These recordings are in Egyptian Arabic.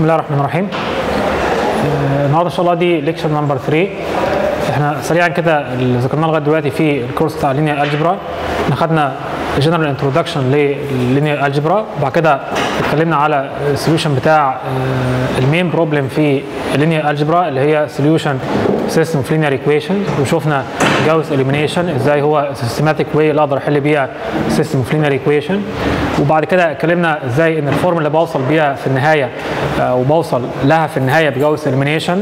الله الرحمن الرحيم آه، النهارده ان شاء الله دي ليكشر نمبر 3 احنا سريعا كده اللي ذكرناه لغايه دلوقتي في الكورس بتاع لينير الجبرا احنا خدنا جنرال انتروداكشن للينير الجبرا وبعد كده اتكلمنا على السوليوشن بتاع المين بروبلم في اللينير الجبرا اللي هي سوليوشن سيستم اوف لينير ايكويشنز وشفنا جاوس اليمينيشن ازاي هو سيستماتيك واي اللي اقدر احل بيها سيستم اوف لينير ايكويشن وبعد كده اتكلمنا ازاي ان الفورم اللي بوصل بيها في النهايه آه، وبوصل لها في النهايه بجاوس اليمينيشن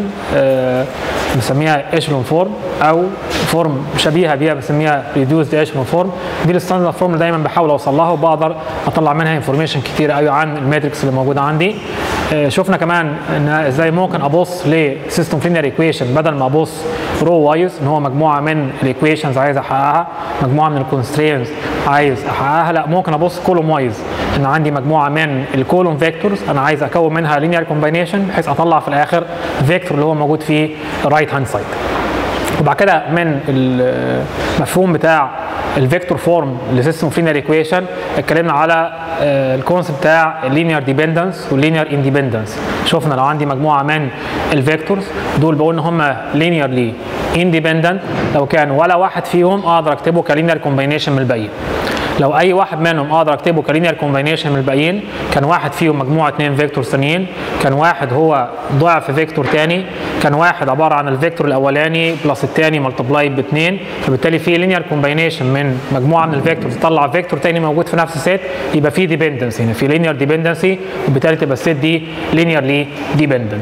بنسميها اشلون فورم او فورم شبيهه بيها بنسميها ريديوسد اشلون فورم دي الستاندرد فورم اللي دايما بحاول اوصل لها وبقدر اطلع منها انفورميشن كتير قوي عن الماتريكس اللي موجوده عندي آه، شفنا كمان ان ازاي ممكن ابص لسيستم لينير ايكويشن بدل ما ابص رو وايز ان هو مجموعه من الايكويشنز عايز احققها مجموعه من الكونسترينز عايز احققها لا ممكن ابص كولوم وايز ان عندي مجموعه من الكولوم فيكتورز انا عايز اكون منها لينير كومباينيشن بحيث اطلع في الاخر فيكتور اللي هو موجود في الرايت هاند سايد وبعد كده من المفهوم بتاع الفيكتور فورم لسيستم اوف لينير ايكويشن اتكلمنا على الكونسيبت بتاع اللينير ديبندنس واللينير اندبندنس شفنا لو عندي مجموعه من الفيكتورز دول بقول ان هم لينيرلي اندبندنت لو كان ولا واحد فيهم اقدر اكتبه كلينير كومباينيشن من الباقيين لو اي واحد منهم اقدر اكتبه كلينير كومباينيشن من الباقيين كان واحد فيهم مجموعه اثنين فيكتور ثانيين كان واحد هو ضعف فيكتور ثاني كان واحد عباره عن الفيكتور الاولاني بلس الثاني ملتبلاي باثنين فبالتالي في لينير كومباينيشن من مجموعه من الفيكتورز تطلع فيكتور ثاني موجود في نفس السيت يبقى في ديبندنسي هنا في لينير ديبندنسي وبالتالي تبقى السيت دي لينيرلي ديبندنت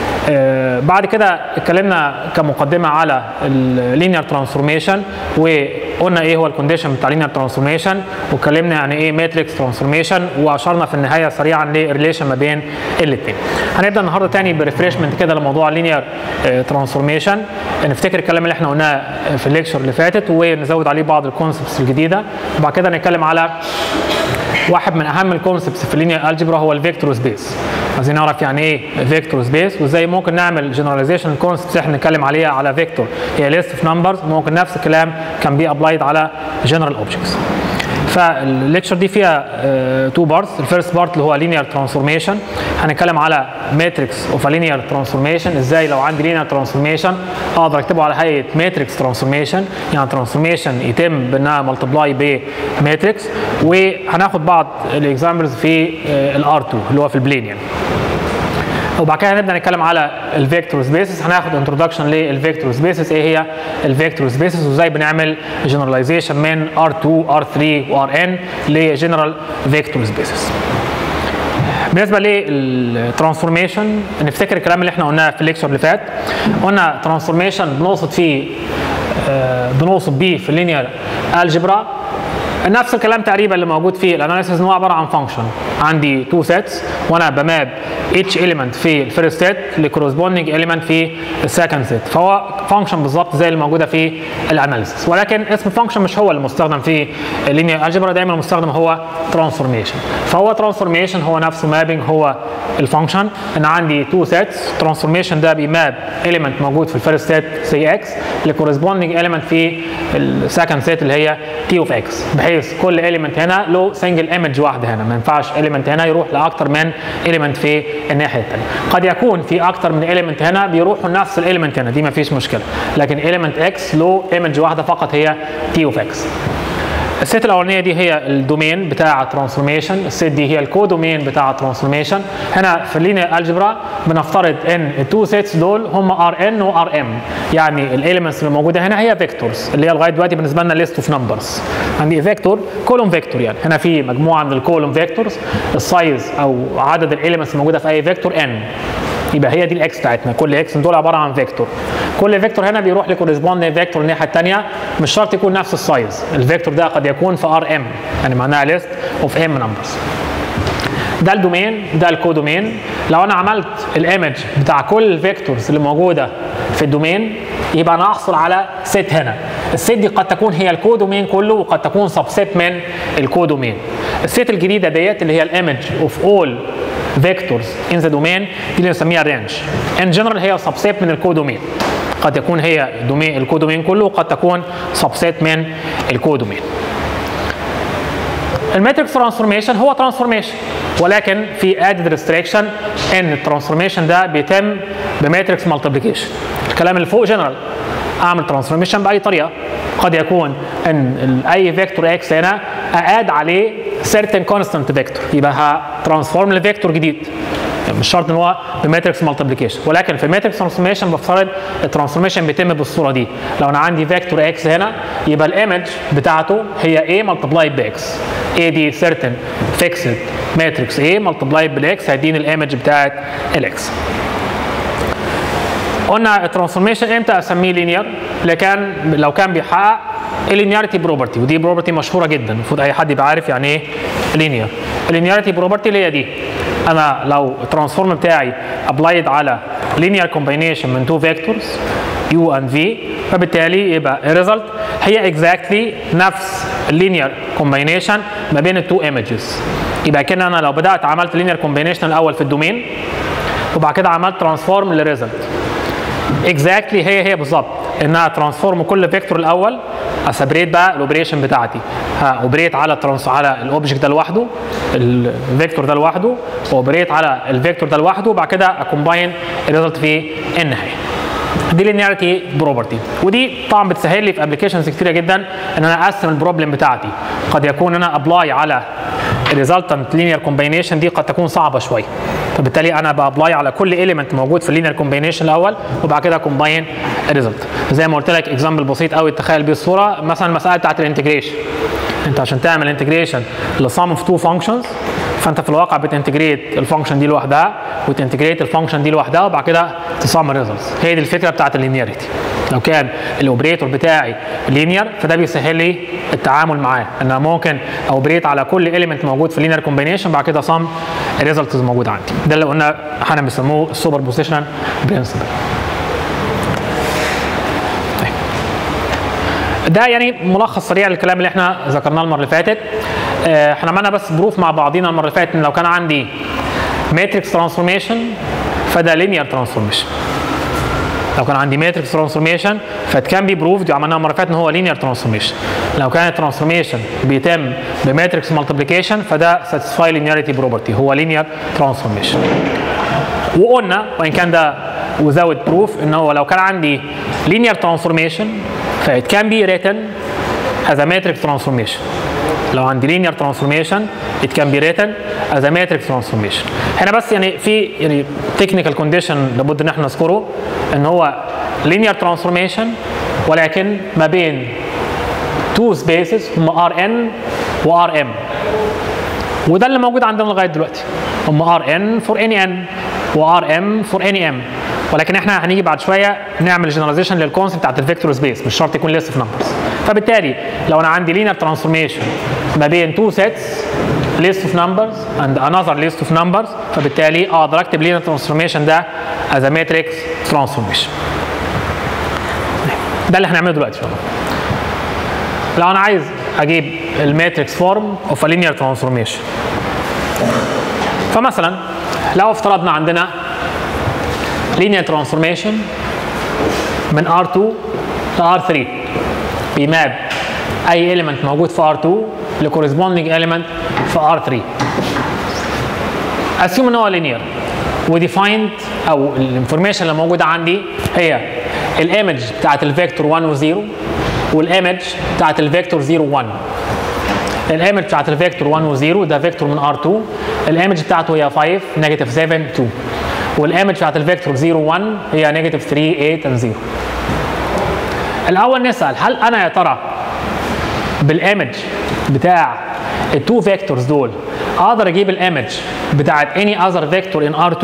آه بعد كده اتكلمنا كمقدمه على اللينير ترانسفورميشن وقلنا ايه هو الكونديشن بتاع اللينير ترانسفورميشن واتكلمنا يعني ايه ماتريكس ترانسفورميشن واشرنا في النهايه سريعا للريليشن ما بين الاثنين. هنبدا النهارده تاني بريفريشمنت كده لموضوع اللينير ترانسفورميشن نفتكر الكلام اللي احنا قلناه في الليكشر اللي فاتت ونزود عليه بعض الكونسبتس الجديده وبعد كده نتكلم على واحد من اهم الكونسبتس في اللينير الجبرا هو الفيكتور سبيس عايزين نعرف يعني ايه فيكتور سبيس وازاي ممكن نعمل جنراليزيشن الكونسبتس احنا نتكلم عليها على فيكتور هي ليست اوف نمبرز ممكن نفس الكلام كان بي ابلايد على جنرال اوبجكتس فالليكشر دي فيها تو بارتس الفيرست بارت اللي هو لينير ترانسفورميشن هنتكلم على ماتريكس اوف لينير ترانسفورميشن ازاي لو عندي لينير ترانسفورميشن اقدر اكتبه على هيئه ماتريكس ترانسفورميشن يعني ترانسفورميشن يتم بانها ملتبلاي بماتريكس وهناخد بعض الاكزامبلز في الار 2 اللي هو في البلين يعني وبعد كده هنبدا نتكلم على الفيكتور سبيسز هناخد انتروداكشن للفيكتور سبيسز ايه هي الفيكتور سبيسز وازاي بنعمل جنراليزيشن من R2 R3 وRn لجنرال فيكتور سبيسز بالنسبه للترانسفورميشن نفتكر الكلام اللي احنا قلناه في الليكشر اللي فات قلنا ترانسفورميشن بنقصد فيه بنقصد بيه في اللينير الجبرا نفس الكلام تقريبا اللي موجود في الاناليسيس ان هو عباره عن فانكشن عندي تو سيتس وانا بماب اتش element في الفيرست سيت لكورسبوندنج element في السكند سيت فهو فانكشن بالظبط زي اللي موجوده في الاناليسيس ولكن اسم فانكشن مش هو اللي مستخدم في اللينير الجبرا دايما المستخدم هو ترانسفورميشن فهو ترانسفورميشن هو نفسه مابنج هو الفانكشن ان عندي تو سيتس ترانسفورميشن ده بيماب element موجود في الفيرست سيت سي اكس لكورسبوندنج element في السكند سيت اللي هي تي اوف اكس بحيث كل element هنا له سنجل ايمج واحده هنا ما ينفعش element هنا يروح لاكثر من element في الناحيه الثانيه قد يكون في اكثر من element هنا بيروحوا نفس الاليمنت هنا دي ما فيش مشكله لكن element x له ايمج واحده فقط هي t اوف x الست الاولانيه دي هي الدومين بتاع الترانسفورميشن الست دي هي الكودومين بتاع الترانسفورميشن هنا في اللينير الجبرا بنفترض ان التو سيتس دول هم ار ان وار ام يعني الاليمنتس اللي موجوده هنا هي فيكتورز اللي هي لغايه دلوقتي بالنسبه لنا ليست اوف نمبرز عندي فيكتور كولوم فيكتور يعني هنا في مجموعه من الكولوم فيكتورز السايز او عدد الاليمنتس الموجوده في اي فيكتور ان يبقى هي دي الاكس بتاعتنا كل اكس دول عباره عن فيكتور كل فيكتور هنا بيروح لكورسبوند فيكتور الناحيه الثانيه مش شرط يكون نفس السايز الفيكتور ده قد يكون في ار ام يعني معناها ليست اوف ام نمبرز ده الدومين ده الكودومين لو انا عملت الايمج بتاع كل الفيكتورز اللي موجوده في الدومين يبقى انا احصل على ست هنا الست دي قد تكون هي الكودومين كله وقد تكون سبست من الكودومين الست الجديده ديت اللي هي الايمج اوف اول فيكتورز ان ذا دومين دي اللي بنسميها رينج ان جنرال هي سبسيت من الكودومين قد يكون هي دومين الكودومين كله وقد تكون سبسيت من الكودومين الماتريكس ترانسفورميشن هو ترانسفورميشن ولكن في ادد ريستريكشن ان الترانسفورميشن ده بيتم بماتريكس مالتيبليكيشن الكلام اللي فوق جنرال اعمل ترانسفورميشن باي طريقه قد يكون ان ال- اي فيكتور اكس هنا ااد عليه certain constant فيكتور يبقى هترانسفورم لفيكتور جديد مش شرط ان هو بماتريكس مالتيبليكيشن ولكن في ماتريكس ترانسفورميشن بفترض الترانسفورميشن بيتم بالصوره دي لو انا عندي فيكتور اكس هنا يبقى الايمج بتاعته هي a ملتبلايد باكس a دي certain fixed ماتريكس a ملتبلايد بالاكس هيديني الايمج بتاعت الاكس قلنا الترانسفورميشن امتى اسميه لينير لكن لو كان بيحقق اللينياريتي بروبرتي ودي بروبرتي مشهوره جدا المفروض اي حد يبقى عارف يعني ايه لينير اللينياريتي بروبرتي اللي هي دي انا لو الترانسفورم بتاعي ابلايد على لينير كومباينيشن من تو فيكتورز يو اند في فبالتالي يبقى الريزلت هي اكزاكتلي نفس اللينير كومباينيشن ما بين التو ايمجز يبقى كده انا لو بدات عملت لينير كومباينيشن الاول في الدومين وبعد كده عملت ترانسفورم للريزلت اكزاكتلي هي هي بالظبط انها ترانسفورم كل فيكتور الاول اسبريت بقى الاوبريشن بتاعتي ها اوبريت على ترانس على الاوبجكت ده لوحده الفيكتور ده لوحده واوبريت على الفيكتور ده لوحده وبعد كده اكومباين الريزلت في النهايه دي لينياريتي بروبرتي ودي طبعا بتسهل لي في ابلكيشنز كتيره جدا ان انا اقسم البروبلم بتاعتي قد يكون انا ابلاي على الريزلتنت لينير كومباينيشن دي قد تكون صعبه شويه فبالتالي انا بابلاي على كل اليمنت موجود في اللينير كومباينيشن الاول وبعد كده كومباين الريزلت زي ما قلت لك اكزامبل بسيط قوي تخيل بيه الصوره مثلا المساله بتاعت الانتجريشن انت عشان تعمل انتجريشن لصام اوف تو فانكشنز فانت في الواقع بتنتجريت الفانكشن دي لوحدها وتنتجريت الفانكشن دي لوحدها وبعد كده تصام الريزلتس هي دي الفكره بتاعت اللينياريتي لو كان الاوبريتور بتاعي لينير فده بيسهل لي التعامل معاه ان انا ممكن اوبريت على كل اليمنت موجود في اللينير كومبينيشن بعد كده صم الريزلتس موجود عندي ده اللي قلنا احنا بنسموه السوبر بوزيشن برنسبل ده يعني ملخص سريع للكلام اللي احنا ذكرناه المره اللي فاتت اه، احنا عملنا بس بروف مع بعضينا المره اللي فاتت ان لو كان عندي ماتريكس ترانسفورميشن فده لينير ترانسفورميشن لو كان عندي ماتريكس ترانسفورميشن فات كان بي بروفد وعملناها المره اللي فاتت ان هو لينير ترانسفورميشن لو كان الترانسفورميشن بيتم بماتريكس مالتيبليكيشن فده ساتيسفاي لينياريتي بروبرتي هو لينير ترانسفورميشن وقلنا وان كان ده without proof ان هو لو كان عندي linear transformation ف it can be written as a matrix transformation لو عندي linear transformation it can be written as a matrix transformation هنا بس يعني في يعني technical condition لابد ان احنا نذكره ان هو linear transformation ولكن ما بين two spaces هم Rn و Rm وده اللي موجود عندنا لغايه دلوقتي هم ار ان فور اني ان وار ام فور اني ام ولكن احنا هنيجي بعد شويه نعمل جنراليزيشن للكونسيبت بتاعت الفيكتور سبيس مش شرط يكون ليست اوف نمبرز فبالتالي لو انا عندي لينير ترانسفورميشن ما بين تو سيتس list of numbers and another list of numbers فبالتالي اقدر اكتب linear transformation ده as a matrix transformation ده اللي هنعمله دلوقتي ان شاء الله لو انا عايز اجيب الماتريكس فورم اوف لينير ترانسفورميشن فمثلا لو افترضنا عندنا لينير ترانسفورميشن من R2 ل R3 بيماب اي element موجود في R2 لكورسبوندينج element في R3 assume ان هو لينير وديفايند او الانفورميشن اللي موجوده عندي هي الايمج بتاعت الفيكتور 1 و 0 والايمج بتاعت الفيكتور 0 1 الايمج بتاعت الفيكتور 1 و 0 ده فيكتور من R2 الايمج بتاعته هي 5 نيجاتيف 7 2 والايمج بتاعت الفيكتور 0 1 هي نيجاتيف 3 8 and 0 الاول نسال هل انا يا ترى بالايمج بتاع التو فيكتورز دول اقدر اجيب الايمج بتاعت any other vector in R2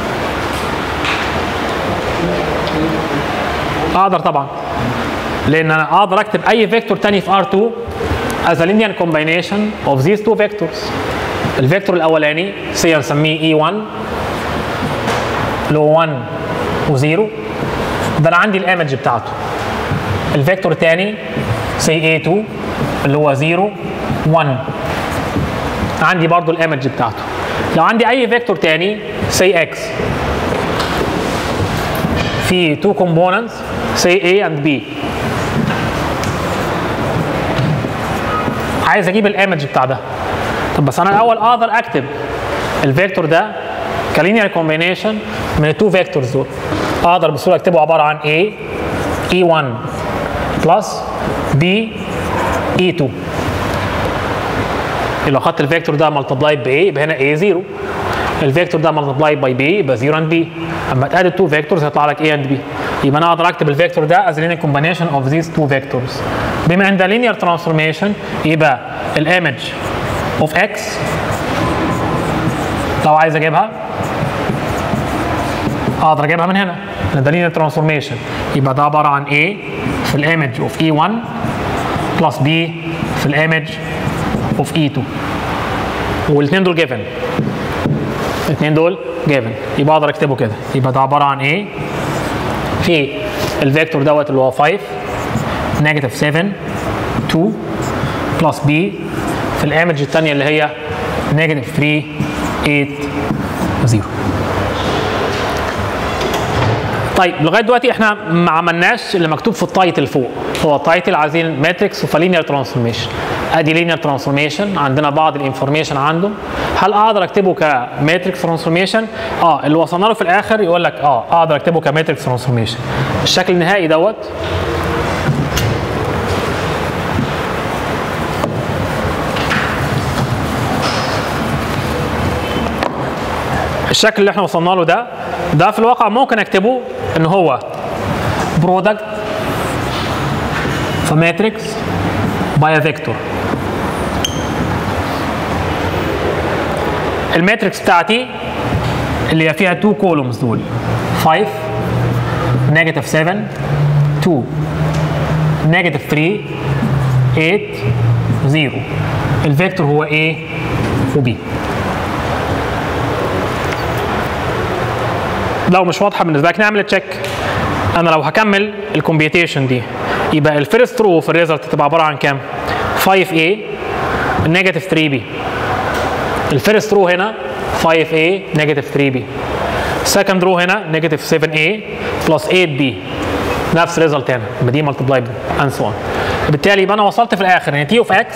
اقدر طبعا لان انا اقدر اكتب اي فيكتور تاني في R2 as a linear combination of these two vectors الفيكتور الاولاني سي نسميه E1 اللي هو 1 و0 ده انا عندي الايمج بتاعته الفيكتور الثاني سي A2 اللي هو 0 1 عندي برضو الايمج بتاعته لو عندي اي فيكتور تاني سي اكس في تو كومبوننتس سي A and B عايز اجيب الايمج بتاع ده طب بس انا الاول اقدر اكتب الفيكتور ده كلينير كومبينيشن من التو فيكتورز دول اقدر بسهوله اكتبه عباره عن A E1 بلس B E2 لو خدت الفيكتور ده ملتبلاي ب A يبقى هنا A 0 الفيكتور ده ملتبلاي باي B يبقى 0 اند B اما تاد التو فيكتورز هيطلع لك A اند B يبقى انا اقدر اكتب الفيكتور ده از linear combination of these two vectors بما ان ده linear transformation يبقى الايمج of x لو عايز اجيبها اقدر اجيبها من هنا لان ده linear transformation يبقى ده عباره عن A في الايمج of E1 بلس B في الايمج of E2 والاثنين دول given الاثنين دول given يبقى اقدر اكتبه كده يبقى ده عباره عن A في الفيكتور دوت اللي هو 5 نيجاتيف 7 2 بلس B في الايمج الثانيه اللي هي نيجاتيف 3 8 0 طيب لغايه دلوقتي احنا ما عملناش اللي مكتوب في التايتل فوق هو التايتل عايزين ماتريكس وفالينير ترانسفورميشن ادي لينير ترانسفورميشن عندنا بعض الانفورميشن عنده هل اقدر اكتبه كماتريكس ترانسفورميشن اه اللي وصلنا له في الاخر يقول لك اه اقدر اكتبه كماتريكس ترانسفورميشن الشكل النهائي دوت الشكل اللي احنا وصلنا له ده ده في الواقع ممكن اكتبه ان هو برودكت في ماتريكس باي فيكتور الماتريكس بتاعتي اللي هي فيها 2 كولومز دول 5 نيجاتيف 7 2 نيجاتيف 3 8 0 الفيكتور هو A و B لو مش واضحه بالنسبه لك نعمل تشيك انا لو هكمل الكمبيوتيشن دي يبقى الفيرست رو في الريزلت تبقى عباره عن كام 5a نيجاتيف 3b الفيرست رو هنا 5a نيجاتيف 3b سكند رو هنا نيجاتيف 7a بلس 8b نفس الريزلت هنا يبقى دي ملتبلاي اند سو اون بالتالي يبقى انا وصلت في الاخر ان تي اوف اكس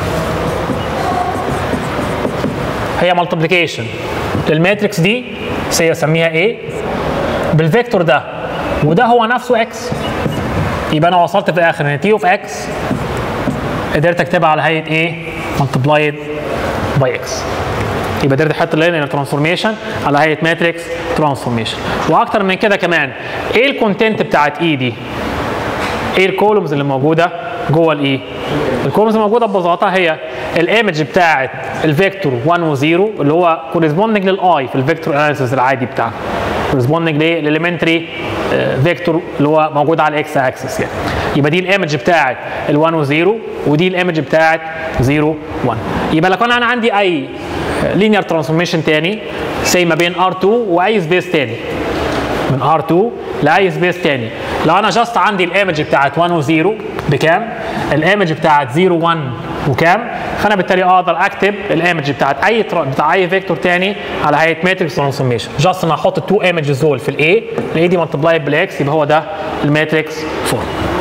هي ملتبليكيشن للماتريكس دي سيسميها ايه بالفيكتور ده وده هو نفسه اكس يبقى انا وصلت في الاخر ان تي اوف اكس قدرت اكتبها على هيئه ايه ملتبلايد باي اكس يبقى قدرت احط اللينير ترانسفورميشن على هيئه ماتريكس ترانسفورميشن واكتر من كده كمان ايه الكونتنت بتاعت اي دي ايه الكولومز اللي موجوده جوه الاي الكولومز الموجوده ببساطه هي الايمج بتاعت الفيكتور 1 و 0 اللي هو كورسبوندنج للاي في الفيكتور اناليسيس العادي بتاعنا كورسبوندنج للاليمنتري فيكتور اللي هو موجود على الاكس اكسس يعني يبقى دي الايمج بتاعت ال1 و 0 ودي الايمج بتاعت 0 1 يبقى لو كان انا عندي اي لينير ترانسفورميشن تاني سي ما بين R2 واي سبيس تاني من R2 لاي سبيس تاني لو انا جاست عندي الايمج بتاعت 1 و 0 بكام الايمج بتاعت 0 1 وكام فانا بالتالي اقدر اكتب الايمج بتاعت اي تر... بتاع اي فيكتور تاني على هيئه ماتريكس ترانسفورميشن جاست انا احط التو ايمجز دول في الاي الاي دي ملتبلاي بالاكس يبقى هو ده الماتريكس فورم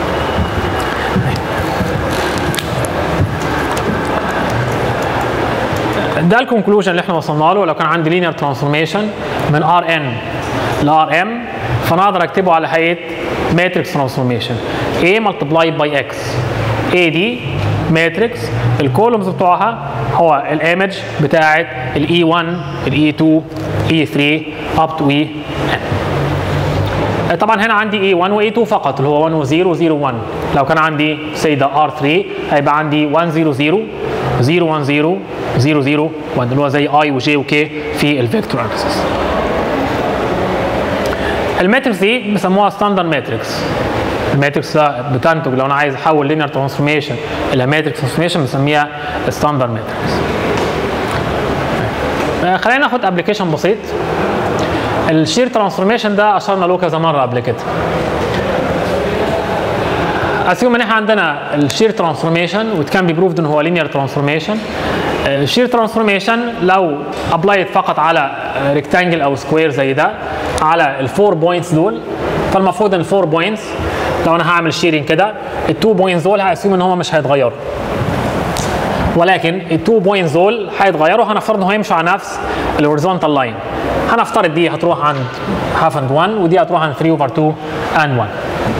ده الكونكلوجن اللي احنا وصلنا له لو كان عندي لينير ترانسفورميشن من ار ان لار ام فانا اقدر اكتبه على هيئه ماتريكس ترانسفورميشن A multiplied by X A دي ماتريكس الكولومز بتوعها هو الايمج بتاعت الاي 1 الاي 2 اي 3 اب تو اي طبعا هنا عندي اي 1 واي 2 فقط اللي هو 1 و 0 0 1 لو كان عندي سي ده ار 3 هيبقى عندي 1 0 0 0 1 0 0 0 1 اللي هو زي اي وجي وكي في الفيكتور اناليسيس الماتريكس دي بيسموها ستاندرد ماتريكس الماتريكس ده بتنتج لو انا عايز احول لينير ترانسفورميشن الى ماتريكس ترانسفورميشن بنسميها ستاندرد ماتريكس خلينا ناخد ابلكيشن بسيط الشير ترانسفورميشن ده اشرنا له كذا مره قبل كده اسيوم ان احنا عندنا الشير ترانسفورميشن وات كان بي بروفد ان هو لينير ترانسفورميشن الشير ترانسفورميشن لو ابلايد فقط على ريكتانجل او سكوير زي ده على الفور بوينتس دول فالمفروض ان الفور بوينتس لو انا هعمل شيرنج كده التو بوينتس دول هاسيوم ان هم مش هيتغيروا ولكن التو بوينتس دول هيتغيروا هنفترض ان هو يمشوا على نفس الهوريزونتال لاين هنفترض دي هتروح عند هاف اند 1 ودي هتروح عند 3 اوفر 2 اند 1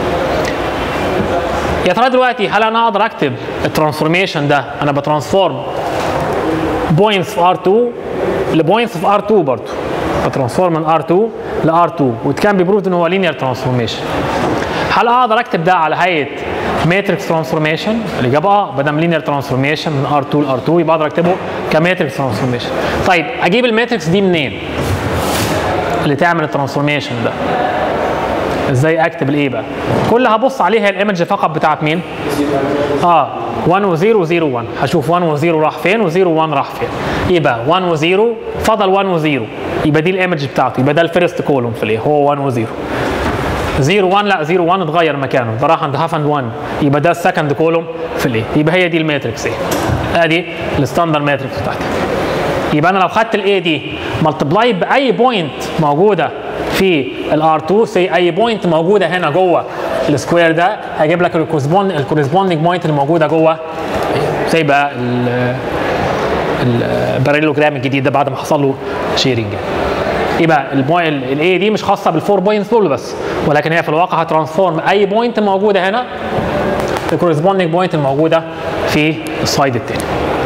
يا ترى دلوقتي هل انا اقدر اكتب الترانسفورميشن ده انا بترانسفورم بوينتس في R2 لبوينتس في R2 برضه بترانسفورم من R2 ل R2 وكان بيبروف ان هو لينير ترانسفورميشن هل اقدر اكتب ده على هيئه ماتريكس ترانسفورميشن الاجابه اه ما دام لينير ترانسفورميشن من R2 ل R2 يبقى اقدر اكتبه كماتريكس ترانسفورميشن طيب اجيب الماتريكس دي منين اللي تعمل الترانسفورميشن ده ازاي اكتب الايه بقى كل هبص عليها الايمج فقط بتاعت مين اه 1 و 0 و 0 1 هشوف 1 و 0 راح فين و 0 1 راح فين يبقى 1 و 0 فضل 1 و 0 يبقى دي الايمج بتاعته يبقى ده الفيرست كولوم في الايه هو 1 و 0 0 1 لا 0 1 اتغير مكانه ده راح عند هاف اند 1 يبقى ده السكند كولوم في الايه يبقى هي دي الماتريكس ايه ادي الستاندر ماتريكس بتاعتي يبقى انا لو خدت الاي دي ملتبلاي باي بوينت موجوده في الار 2 سي اي بوينت موجوده هنا جوه السكوير ده هيجيب لك الكورسبوندنج بوينت اللي موجوده جوه زي بقى الباراليلوجرام الجديد ده بعد ما حصل له شيرنج يبقى الاي دي مش خاصه بالفور بوينتس دول بس ولكن هي في الواقع هترانسفورم اي بوينت موجوده هنا الكورسبوندنج بوينت الموجوده في السلايد الثاني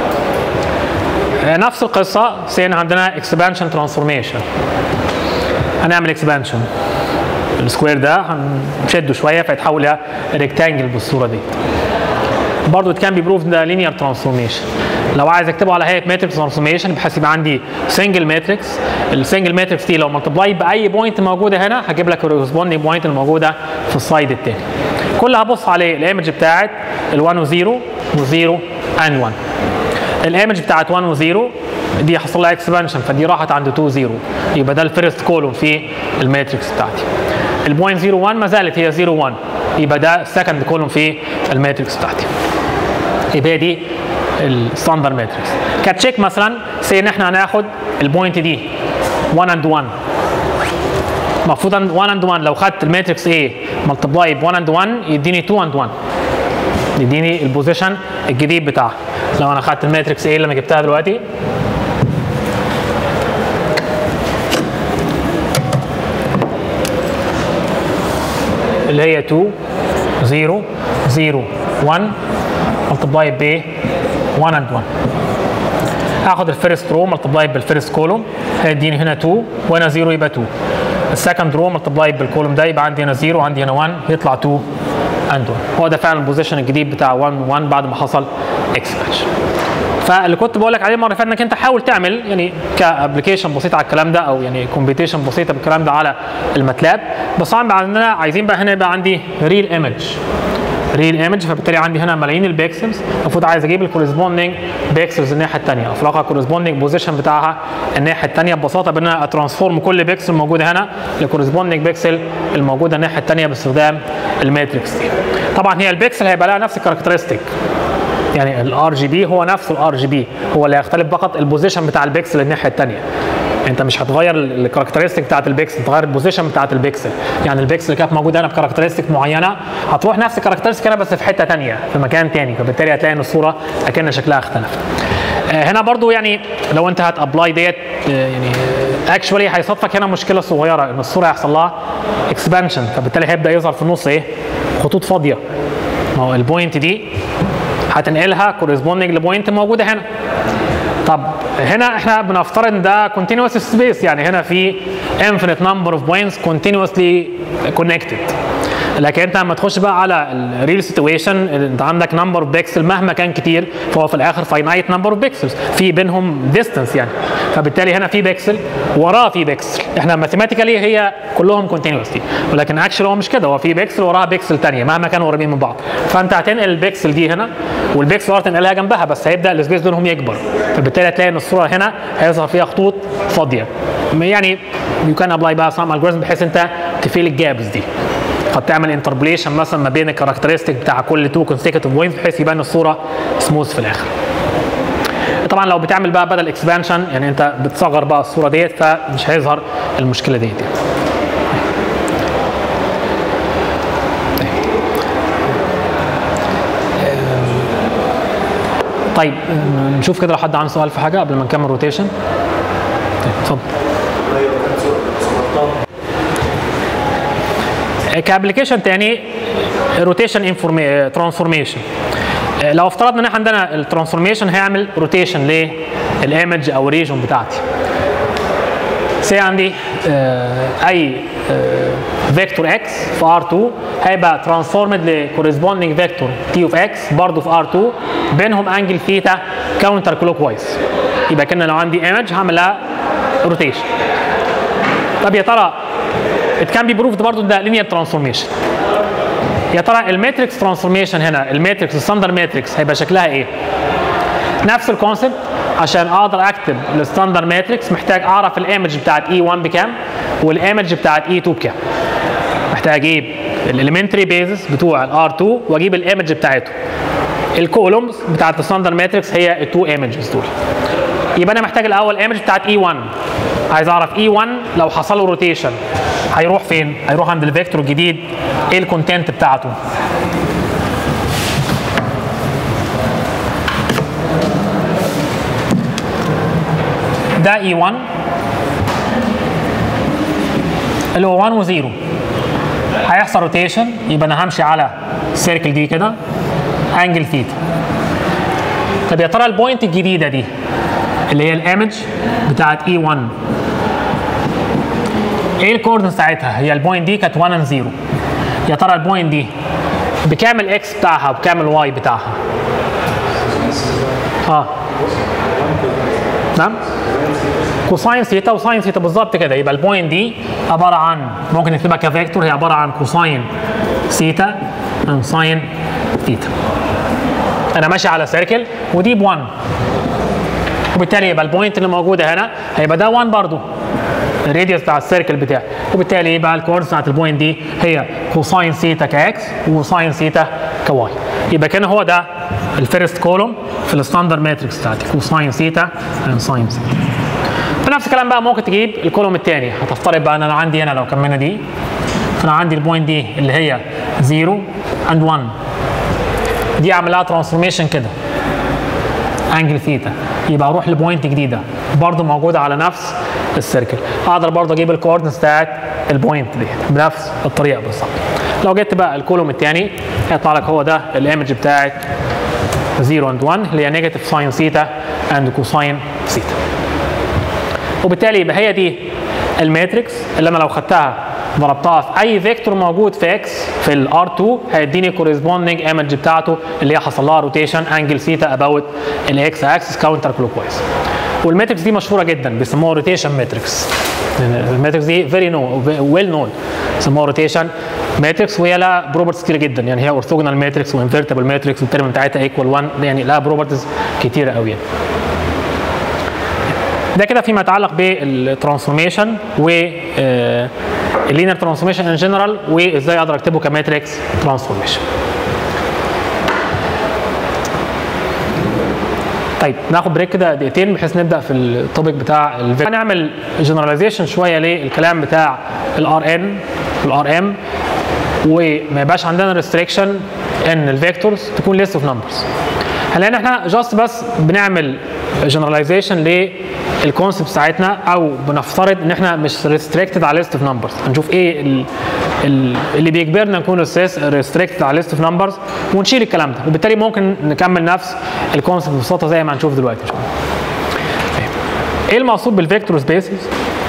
نفس القصه سين عندنا اكسبانشن ترانسفورميشن هنعمل اكسبانشن السكوير ده هنشده شويه فيتحول الى ريكتانجل بالصوره دي برضه كان بيبروف ده لينير ترانسفورميشن لو عايز اكتبه على هيئه ماتريكس ترانسفورميشن بحيث يبقى عندي سنجل ماتريكس السنجل ماتريكس دي لو ملتبلاي باي بوينت موجوده هنا هجيب لك الكورسبوندنج بوينت الموجوده في السلايد الثاني كل هبص عليه الايمج بتاعت ال1 و0 و0 اند 1 الايمج بتاعت 1 و0 دي حصل لها اكسبانشن فدي راحت عند 2 0 يبقى ده الفيرست كولوم في الماتريكس بتاعتي البوينت 0 1 ما زالت هي 0 1 يبقى ده السكند كولوم في الماتريكس بتاعتي يبقى دي الستاندر ماتريكس كتشيك مثلا سي ان احنا هناخد البوينت دي 1 اند 1 المفروض 1 اند 1 لو خدت الماتريكس A ملتبلاي ب 1 اند 1 يديني 2 اند 1 يديني البوزيشن الجديد بتاعها لو انا خدت الماتريكس A اللي انا جبتها دلوقتي اللي هي 2 0 0 1 ملتبلاي ب 1 اند 1 هاخد الفيرست رو ملتبلاي بالفيرست كولوم هيديني هنا 2 وهنا 0 يبقى 2 السكند رو ملتبلاي بالكولوم ده يبقى عندي هنا 0 وعندي هنا 1 يطلع 2 اند 1 هو ده فعلا البوزيشن الجديد بتاع 1 1 بعد ما حصل اكسبانشن فاللي كنت بقول لك عليه المره اللي فاتت انك انت حاول تعمل يعني كابلكيشن بسيط على الكلام ده او يعني كومبيتيشن بسيطه بالكلام ده على الماتلاب بس طبعا عندنا عايزين بقى هنا يبقى عندي ريل ايمج ريل ايمج فبالتالي عندي هنا ملايين البيكسلز المفروض عايز اجيب الكورسبوندنج بيكسلز الناحيه الثانيه او في الواقع الكورسبوندنج بوزيشن بتاعها الناحيه الثانيه ببساطه بان انا اترانسفورم كل بيكسل موجوده هنا لكورسبوندنج بيكسل الموجوده الناحيه الثانيه باستخدام الماتريكس دي طبعا هي البيكسل هيبقى لها نفس الكاركترستيك يعني الار جي بي هو نفسه الار جي بي هو اللي هيختلف فقط البوزيشن بتاع البيكسل الناحيه الثانيه انت مش هتغير الكاركترستيك بتاعت البيكسل تغير البوزيشن بتاعت البيكسل يعني البيكسل اللي كانت موجوده هنا بكاركترستيك معينه هتروح نفس الكاركترستيك هنا بس في حته ثانيه في مكان ثاني فبالتالي هتلاقي ان الصوره اكن شكلها اختلف هنا برضو يعني لو انت هتابلاي ديت يعني اكشولي هيصادفك هنا مشكله صغيره ان الصوره هيحصل لها اكسبانشن فبالتالي هيبدا يظهر في النص ايه خطوط فاضيه ما هو البوينت دي هتنقلها كورسبوندنج لبوينت موجوده هنا طب هنا احنا بنفترض ان ده continuous سبيس يعني هنا في infinite number of points continuously connected لكن انت لما تخش بقى على الريل سيتويشن انت عندك نمبر اوف بيكسل مهما كان كتير فهو في الاخر فاينايت نمبر اوف بيكسلز في بينهم ديستانس يعني فبالتالي هنا في بيكسل وراه في بيكسل احنا ماثيماتيكالي هي كلهم كونتينوسلي ولكن اكشلي هو مش كده هو في بيكسل وراها بيكسل ثانيه مهما كانوا قريبين من بعض فانت هتنقل البيكسل دي هنا والبيكسل ورا تنقلها جنبها بس هيبدا السبيس بينهم يكبر فبالتالي هتلاقي ان الصوره هنا هيظهر فيها خطوط فاضيه يعني يو كان ابلاي بقى سام الجوريزم بحيث انت تفيل الجابس دي قد تعمل انتربوليشن مثلا ما بين الكاركترستيك بتاع كل تو كونسيكتيف بوينتس بحيث يبان الصوره سموث في الاخر طبعا لو بتعمل بقى بدل اكسبانشن يعني انت بتصغر بقى الصوره ديت فمش هيظهر المشكله ديت يعني. طيب نشوف كده لو حد عنده سؤال في حاجه قبل ما نكمل روتيشن طيب اتفضل ايوه كان صورتها كابليكيشن تاني روتيشن ترانسفورميشن لو افترضنا ان احنا عندنا الترانسفورميشن هيعمل روتيشن للايمج او الريجون بتاعتي سي عندي آه، اي فيكتور اكس في ار2 هيبقى ترانسفورمد لكورسبوندينج فيكتور تي اوف اكس برضه في ار2 بينهم انجل ثيتا كاونتر كلوك وايز يبقى كان لو عندي ايمج هعمل لها روتيشن طب يا ترى it can be proved برضه ده linear transformation يا ترى الماتريكس ترانسفورميشن هنا الماتريكس الستاندر ماتريكس هيبقى شكلها ايه؟ نفس الكونسبت عشان اقدر اكتب الستاندر ماتريكس محتاج اعرف الايمج بتاعت اي 1 بكام والايمج بتاعت اي 2 بكام محتاج اجيب الاليمنتري بيزس بتوع الار 2 واجيب الايمج بتاعته الكولومز بتاعت الستاندر ماتريكس هي التو ايمجز دول يبقى انا محتاج الاول ايمج بتاعت اي 1 عايز اعرف اي 1 لو حصل له روتيشن هيروح فين؟ هيروح عند الفيكتور الجديد ايه الكونتنت بتاعته؟ ده اي 1 اللي هو 1 و0 هيحصل روتيشن يبقى انا همشي على السيركل دي كده انجل ثيتا طب يا ترى البوينت الجديده دي اللي هي الايمج بتاعت اي 1 ايه الكوردن ساعتها هي البوينت دي كانت 1 and 0 يا ترى البوينت دي بكام الاكس بتاعها وبكام الواي بتاعها اه نعم كوساين ثيتا وساين ثيتا بالظبط كده يبقى البوينت دي عباره عن ممكن نكتبها كفيكتور هي عباره عن كوساين ثيتا and ساين ثيتا انا ماشي على سيركل ودي ب 1 وبالتالي يبقى البوينت اللي موجوده هنا هيبقى ده 1 برضو الراديوس بتاع السيركل بتاعي وبالتالي يبقى الكوردز بتاعت البوينت دي هي كوساين ثيتا كاكس وساين ثيتا كواي يبقى كان هو ده الفيرست كولوم في الستاندر ماتريكس بتاعتي كوساين ثيتا اند ساين ثيتا فنفس الكلام بقى ممكن تجيب الكولوم الثاني هتفترض بقى ان انا عندي هنا لو كملنا دي فانا عندي البوينت دي اللي هي 0 اند 1 دي اعمل لها ترانسفورميشن كده انجل ثيتا يبقى اروح لبوينت جديده برضه موجوده على نفس السيركل اقدر برضه اجيب الكوردنس بتاعت البوينت دي بنفس الطريقه بالظبط لو جبت بقى الكولوم الثاني هيطلع لك هو ده الايمج بتاعت 0 اند 1 اللي هي نيجاتيف ساين ثيتا اند كوساين ثيتا وبالتالي يبقى هي دي الماتريكس اللي انا لو خدتها ضربتها في اي فيكتور موجود في اكس في الار 2 هيديني كورسبوندنج ايمج بتاعته اللي هي حصل لها روتيشن انجل ثيتا اباوت الاكس اكسس كاونتر كلوك وايز والماتريكس دي مشهوره جدا بيسموها روتيشن ماتريكس الماتريكس دي فيري نو ويل نون بيسموها روتيشن ماتريكس وهي لها بروبرتيز كتير جدا يعني هي اورثوجونال ماتريكس وانفيرتبل ماتريكس والترم بتاعتها ايكوال 1 يعني لها بروبرتيز كتيره قوي يعني. ده كده فيما يتعلق بالترانسفورميشن و اللينير ترانسفورميشن ان جنرال وازاي اقدر اكتبه كماتريكس ترانسفورميشن طيب ناخد بريك كده دقيقتين بحيث نبدا في التوبيك بتاع الفيكتور هنعمل جنراليزيشن شويه للكلام بتاع الار ان والار ام وما يبقاش عندنا ريستريكشن ان الفيكتورز تكون ليست اوف نمبرز هنلاقي احنا جاست بس بنعمل جنراليزيشن للكونسبت بتاعتنا او بنفترض ان احنا مش ريستريكتد على ليست اوف نمبرز هنشوف ايه ال ال اللي بيجبرنا نكون ريستريكتد على ليست اوف نمبرز ونشيل الكلام ده وبالتالي ممكن نكمل نفس الكونسبت ببساطه زي ما هنشوف دلوقتي ان شاء الله ايه المقصود بالفيكتور سبيسز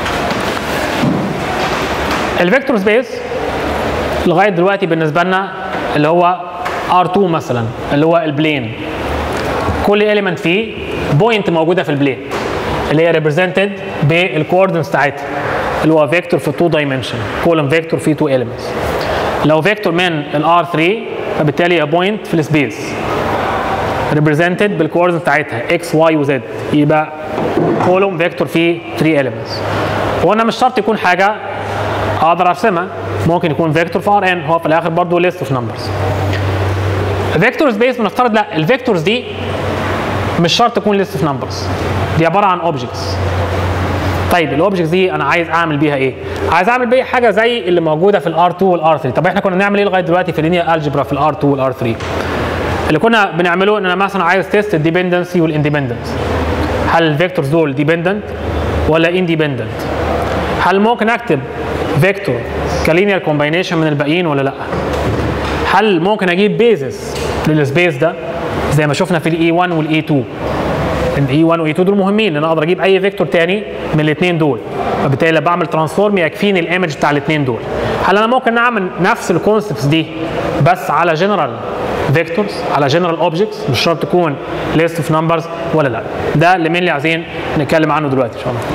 الفيكتور سبيس لغايه دلوقتي بالنسبه لنا اللي هو R2 مثلا اللي هو البلين كل اليمنت فيه بوينت موجوده في البلين اللي هي ريبريزنتد بالكوردنس بتاعتها اللي هو فيكتور في 2 دايمنشن كولوم فيكتور فيه 2 اليمنتس لو فيكتور من الار 3 فبالتالي هي بوينت في السبيس ريبريزنتد بالكوردنس بتاعتها اكس واي وزد يبقى كولوم فيكتور فيه 3 اليمنتس وهنا مش شرط يكون حاجه اقدر ارسمها ممكن يكون فيكتور في ار ان هو في الاخر برضه ليست اوف نمبرز فيكتور سبيس بنفترض لا الفيكتورز دي مش شرط تكون ليست اوف نمبرز دي عباره عن اوبجكتس طيب الاوبجكتس دي انا عايز اعمل بيها ايه؟ عايز اعمل بيها حاجه زي اللي موجوده في الار 2 والار 3 طب احنا كنا بنعمل ايه لغايه دلوقتي في اللينير الجبرا في الار 2 والار 3 اللي كنا بنعمله ان انا مثلا عايز تيست الديبندنسي والاندبندنس هل الفيكتورز دول ديبندنت ولا اندبندنت هل ممكن اكتب فيكتور كلينير كومباينيشن من الباقيين ولا لا هل ممكن اجيب بيزس للسبيس ده زي ما شفنا في الاي 1 والاي 2 الاي 1 والاي 2 دول مهمين ان انا اقدر اجيب اي فيكتور تاني من الاثنين دول فبالتالي لما بعمل ترانسفورم يكفيني الايمج بتاع الاثنين دول هل انا ممكن اعمل نفس الكونسبتس دي بس على جنرال فيكتورز على جنرال اوبجكتس مش شرط تكون ليست اوف نمبرز ولا لا ده اللي مين اللي عايزين نتكلم عنه دلوقتي ان شاء الله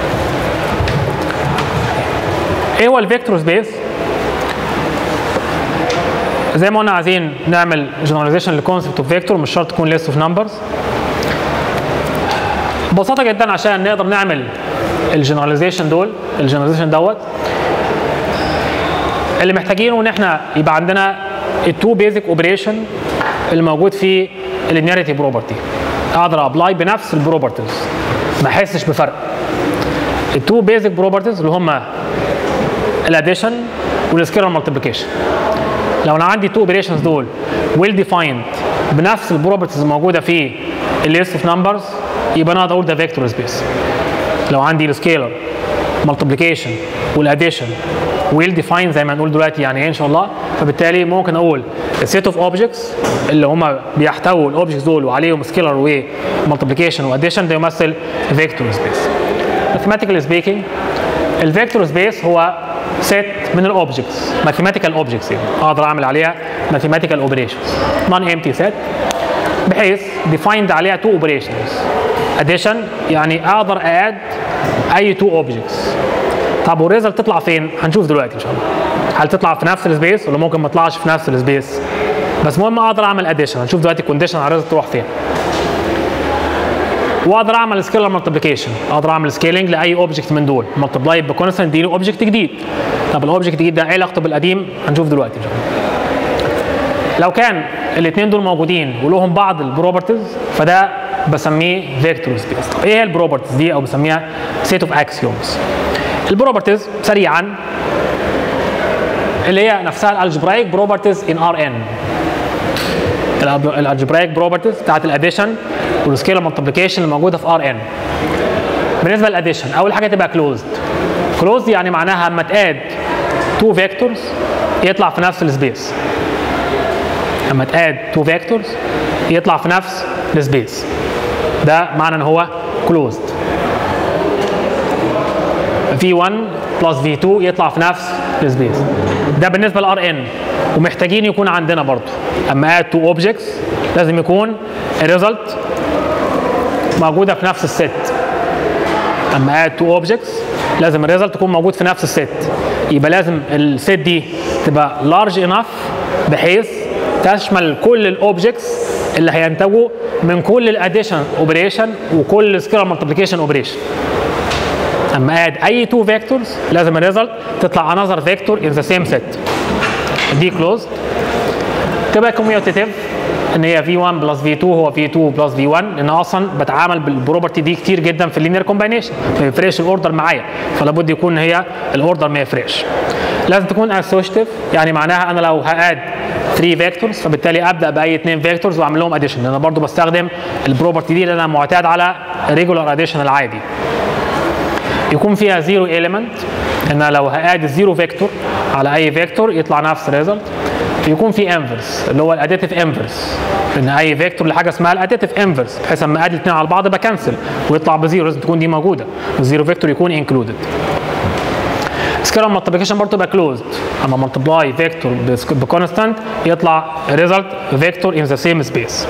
ايه هو الفيكتور سبيس زي ما قلنا عايزين نعمل جنراليزيشن للكونسبت اوف فيكتور مش شرط تكون ليست اوف نمبرز ببساطه جدا عشان نقدر نعمل الجنراليزيشن دول الجنراليزيشن دوت اللي محتاجينه ان احنا يبقى عندنا التو بيزك اوبريشن اللي موجود في اللينياريتي بروبرتي اقدر ابلاي بنفس البروبرتيز ما احسش بفرق التو بيزك بروبرتيز اللي هم الاديشن والسكيلر مالتيبليكيشن لو انا عندي تو اوبريشنز دول ويل ديفايند بنفس البروبرتيز الموجوده في الليست اوف نمبرز يبقى انا اقدر اقول ده فيكتور سبيس لو عندي السكيلر مالتيبليكيشن والاديشن ويل ديفاين زي ما هنقول دلوقتي يعني ايه ان شاء الله فبالتالي ممكن اقول السيت اوف اوبجكتس اللي هم بيحتووا الاوبجكتس دول وعليهم سكيلر ومالتيبليكيشن واديشن ده يمثل فيكتور سبيس ماثيماتيكال سبيكينج الفيكتور سبيس هو سيت من الاوبجكتس ماثيماتيكال اوبجكتس يعني اقدر اعمل عليها ماثيماتيكال اوبريشنز نون امتي سيت بحيث ديفايند عليها تو اوبريشنز اديشن يعني اقدر اد اي تو اوبجكتس طب والريزلت تطلع فين؟ هنشوف دلوقتي ان شاء الله هل تطلع في نفس السبيس ولا ممكن ما تطلعش في نفس السبيس بس المهم اقدر اعمل اديشن هنشوف دلوقتي الكونديشن على الريزلت تروح فين واقدر اعمل سكيلر مالتيبليكيشن اقدر اعمل سكيلينج لاي اوبجكت من دول مالتبلاي بكونستنت يديني اوبجكت جديد طب الاوبجكت الجديد ده ايه علاقته بالقديم هنشوف دلوقتي ان شاء الله لو كان الاثنين دول موجودين ولهم بعض البروبرتيز فده بسميه فيكتور سبيس طب ايه هي البروبرتيز دي او بسميها سيت اوف اكسيومز البروبرتيز سريعا اللي هي نفسها الالجبرايك بروبرتيز ان ار ان الالجبرايك بروبرتيز بتاعت الاديشن والسكيلر مالتيبليكيشن اللي موجوده في ار ان بالنسبه للاديشن اول حاجه تبقى كلوزد كلوزد يعني معناها اما تاد تو فيكتورز يطلع في نفس السبيس اما تاد تو فيكتورز يطلع في نفس السبيس ده معنى ان هو كلوزد في 1 بلس في 2 يطلع في نفس السبيس ده بالنسبه للار ان ومحتاجين يكون عندنا برضه اما اد تو اوبجكتس لازم يكون الريزلت موجوده في نفس الست اما اد تو اوبجكتس لازم الريزلت يكون موجود في نفس الست يبقى لازم الست دي تبقى لارج انف بحيث تشمل كل الاوبجكتس اللي هينتجوا من كل الاديشن اوبريشن وكل السكيلر مالتيبليكيشن اوبريشن اما اد اي تو فيكتورز لازم الريزلت تطلع انذر فيكتور ان ذا سيم سيت دي كلوز تبقى كوميوتيتيف ان هي في 1 بلس في 2 هو في 2 بلس في 1 لان اصلا بتعامل بالبروبرتي دي كتير جدا في اللينير كومباينيشن ما يفرقش الاوردر معايا فلا بد يكون هي الاوردر ما يفرقش لازم تكون اسوشيتيف يعني معناها انا لو هاد 3 فيكتورز فبالتالي ابدا باي اثنين فيكتورز واعمل لهم اديشن لان انا برضو بستخدم البروبرتي دي لان انا معتاد على الريجولار اديشن العادي يكون فيها زيرو ايليمنت ان لو هاد الزيرو فيكتور على اي فيكتور يطلع نفس الريزلت يكون في انفرس اللي هو الاديتيف انفرس ان اي فيكتور لحاجه اسمها الاديتيف انفرس بحيث اما اد الاثنين على بعض بكنسل ويطلع بزيرو لازم تكون دي موجوده والزيرو فيكتور يكون انكلودد سكيلر مالتيبليكيشن برضه يبقى كلوزد اما مالتبلاي فيكتور بكونستانت يطلع ريزلت فيكتور ان ذا سيم سبيس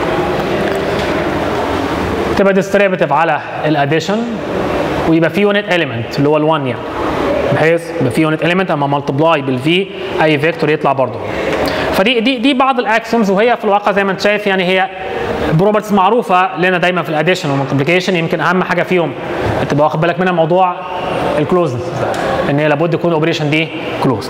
تبقى ديستريبيتيف على الاديشن ويبقى في يونت اليمنت اللي هو ال1 يعني بحيث يبقى في يونت اليمنت اما مالتبلاي بالفي اي فيكتور يطلع برضه فدي دي دي بعض الاكسيومز وهي في الواقع زي ما انت شايف يعني هي بروبرتيز معروفه لنا دايما في الاديشن والمالتيبليكيشن يمكن اهم حاجه فيهم تبقى واخد بالك منها موضوع الكلوزنس ان هي لابد يكون الاوبريشن دي كلوزد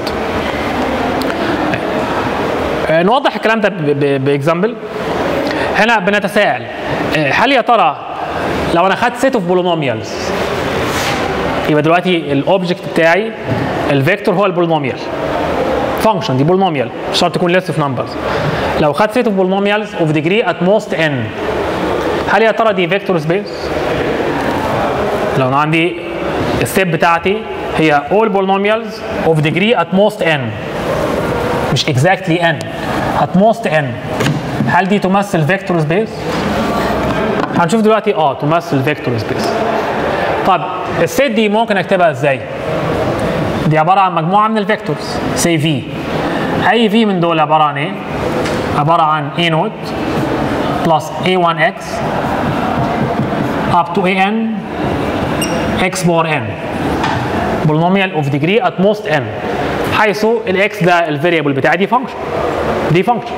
نوضح الكلام ده باكزامبل هنا بنتساءل هل يا ترى لو انا خدت سيت اوف بولينوميالز يبقى دلوقتي الاوبجكت بتاعي الفيكتور هو البولينوميال فانكشن دي بولينوميال مش شرط تكون ليست اوف نمبرز لو خدت set of polynomials of degree at most n هل يا ترى دي فيكتور سبيس؟ لو انا عندي الستيب بتاعتي هي all polynomials of degree at most n مش exactly n at most n هل دي تمثل فيكتور سبيس؟ هنشوف دلوقتي اه تمثل فيكتور سبيس طب الست دي ممكن اكتبها ازاي؟ دي عباره عن مجموعه من الفيكتورز سي في اي في من دول عباره عن ايه؟ عباره عن a نوت بلس a1x up to an x بار n polynomial of degree at most n حيث الاكس ده الفاريبل بتاعي دي فانكشن دي فانكشن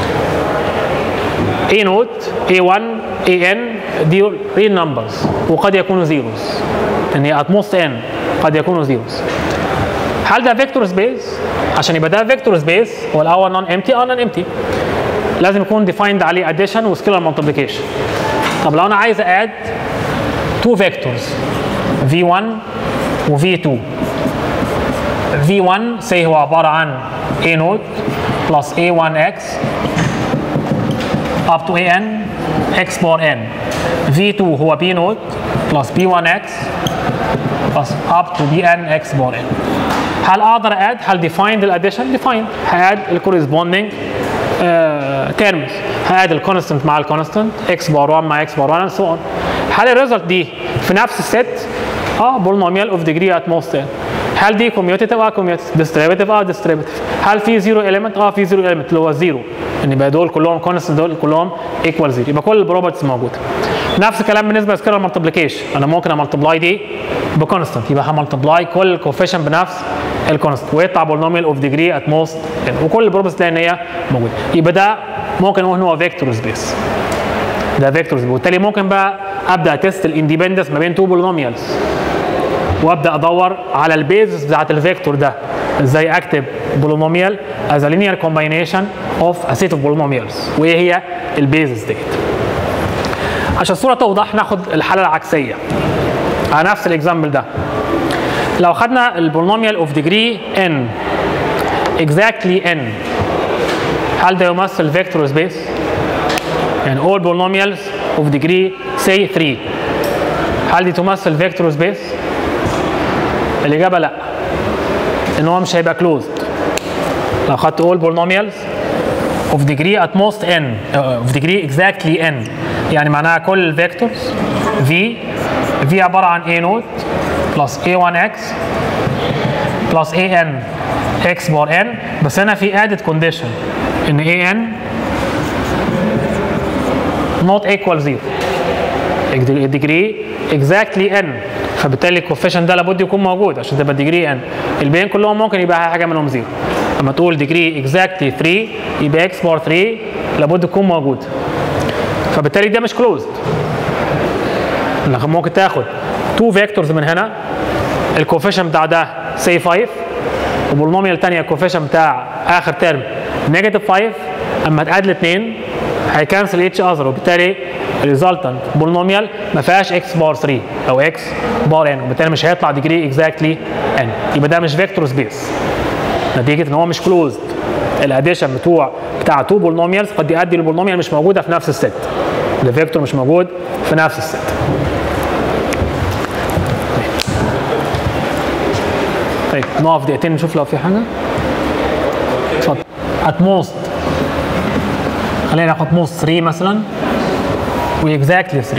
a نوت a1 an دي real numbers وقد يكونوا زيروز يعني at most n قد يكونوا زيروز هل ده فيكتور سبيس؟ عشان يبقى ده فيكتور سبيس هو الاول نون امتي اه نون امتي لازم يكون ديفايند عليه اديشن وسكيلر مالتيبليكيشن طب لو انا عايز اد تو فيكتورز v1 و v2 v1 سي هو عباره عن a نوت بلس a1x up to an x بار n v2 هو b نوت بلس b1x بلس up to bn x بار n هل اقدر اد هل ديفايند الاديشن ديفايند هاد الكورسبوندينج تيرمز هاد الكونستنت مع الكونستنت اكس بار 1 مع اكس بار 1 سو اون هل الريزلت دي في نفس الست اه بولنوميال اوف ديجري ات موست هل دي كوميوتيتيف اه كوميوتيتيف ديستريبيتيف اه ديستريبيتيف هل في زيرو اليمنت اه في زيرو اليمنت اللي هو زيرو ان يبقى دول كلهم كونستنت دول كلهم ايكوال زيرو يبقى كل البروبرتيز موجوده نفس الكلام بالنسبه لسكيلر مالتيبليكيشن انا ممكن املتبلاي دي بكونستنت يبقى هملتبلاي كل كوفيشن بنفس الكونستنت ويطلع بولنوميال اوف ديجري ات موست وكل البروبرتيز تلاقي ان هي موجوده يبقى ده ممكن نقول ان هو فيكتور سبيس ده فيكتور سبيس وبالتالي ممكن بقى ابدا اتست الاندبندنس ما بين تو بولنوميالز وابدا ادور على البيزس بتاعت الفيكتور ده ازاي اكتب بولينوميال از ا linear combination of a set of polynomials وايه هي البيزس ديت عشان الصوره توضح ناخد الحاله العكسيه على نفس الاكزامبل ده لو خدنا البولينوميال اوف ديجري n exactly n هل ده يمثل فيكتور سبيس؟ يعني all polynomials of degree say 3 هل دي تمثل فيكتور سبيس؟ الإجابة لا إن هو مش هيبقى كلوزد لو خدت all polynomials of degree at most n uh, of degree exactly n يعني معناها كل الفيكتورز v v عبارة عن a نوت plus a1x plus an x بار n بس هنا في added condition إن an not equal 0 degree exactly n فبالتالي الكوفيشن ده لابد يكون موجود عشان تبقى ديجري ان الباقيين كلهم ممكن يبقى حاجه منهم زيرو لما تقول ديجري اكزاكتلي 3 يبقى اكس بار 3 لابد يكون موجود فبالتالي ده مش كلوزد ممكن تاخد تو فيكتورز من هنا الكوفيشن بتاع ده سي 5 وبولنوميال ثانيه الكوفيشن بتاع اخر ترم نيجاتيف 5 اما تقعد الاثنين هيكنسل اتش اذر وبالتالي الريزلتنت بولنوميال ما فيهاش اكس بار 3 او اكس بار ان وبالتالي مش هيطلع ديجري اكزاكتلي ان يبقى ده مش فيكتور سبيس نتيجه ان هو مش كلوزد الاديشن بتوع بتاع تو بولنوميالز قد يؤدي لبولنوميال مش موجوده في نفس الست الفيكتور مش موجود في نفس الست طيب نقف دقيقتين نشوف لو في حاجه اتفضل ات موست خلينا ناخد موست 3 مثلا واكزاكتلي 3